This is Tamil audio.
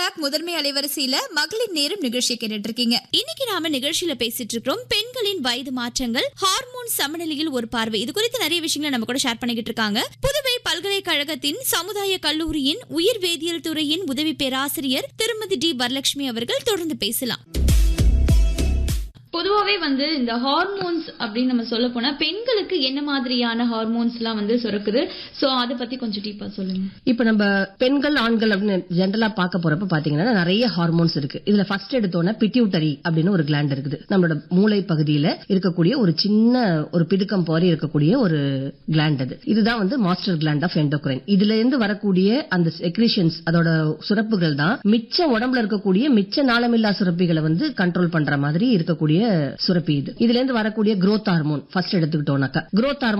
பேக் முதன்மை அலைவரிசையில மகளிர் நேரம் நிகழ்ச்சியை கேட்டுட்டு இருக்கீங்க இன்னைக்கு நாம நிகழ்ச்சியில பேசிட்டு இருக்கிறோம் பெண்களின் வயது மாற்றங்கள் ஹார்மோன் சமநிலையில் ஒரு பார்வை இது குறித்து நிறைய விஷயங்களை நம்ம கூட ஷேர் பண்ணிக்கிட்டு இருக்காங்க புதுவை பல்கலைக்கழகத்தின் சமுதாய கல்லூரியின் உயிர் வேதியியல் துறையின் உதவி பேராசிரியர் திருமதி டி வரலட்சுமி அவர்கள் தொடர்ந்து பேசலாம் பொதுவாவே வந்து இந்த ஹார்மோன்ஸ் அப்படின்னு நம்ம சொல்ல போனா பெண்களுக்கு என்ன மாதிரியான ஹார்மோன்ஸ் எல்லாம் வந்து சுரக்குது சோ அதை பத்தி கொஞ்சம் டீப்பா சொல்லுங்க இப்ப நம்ம பெண்கள் ஆண்கள் அப்படின்னு ஜென்ரலா பார்க்க போறப்ப பாத்தீங்கன்னா நிறைய ஹார்மோன்ஸ் இருக்கு இதுல ஃபர்ஸ்ட் எடுத்தோன்னா பிட்யூட்டரி அப்படின்னு ஒரு கிளாண்ட் இருக்குது நம்மளோட மூளை பகுதியில இருக்கக்கூடிய ஒரு சின்ன ஒரு பிதுக்கம் போரி இருக்கக்கூடிய ஒரு கிளாண்ட் அது இதுதான் வந்து மாஸ்டர் கிளாண்ட் ஆஃப் எண்டோக்ரைன் இதுல இருந்து வரக்கூடிய அந்த செக்ரிஷன்ஸ் அதோட சுரப்புகள் தான் மிச்ச உடம்புல இருக்கக்கூடிய மிச்ச நாளமில்லா சுரப்பிகளை வந்து கண்ட்ரோல் பண்ற மாதிரி இருக்கக்கூடிய சுரப்பி இது இதுல இருந்து வரக்கூடிய growth ஹார்மோன் ஃபர்ஸ்ட் எடுத்துக்கிட்டோம்னாக்கா growth ஹார்மோன்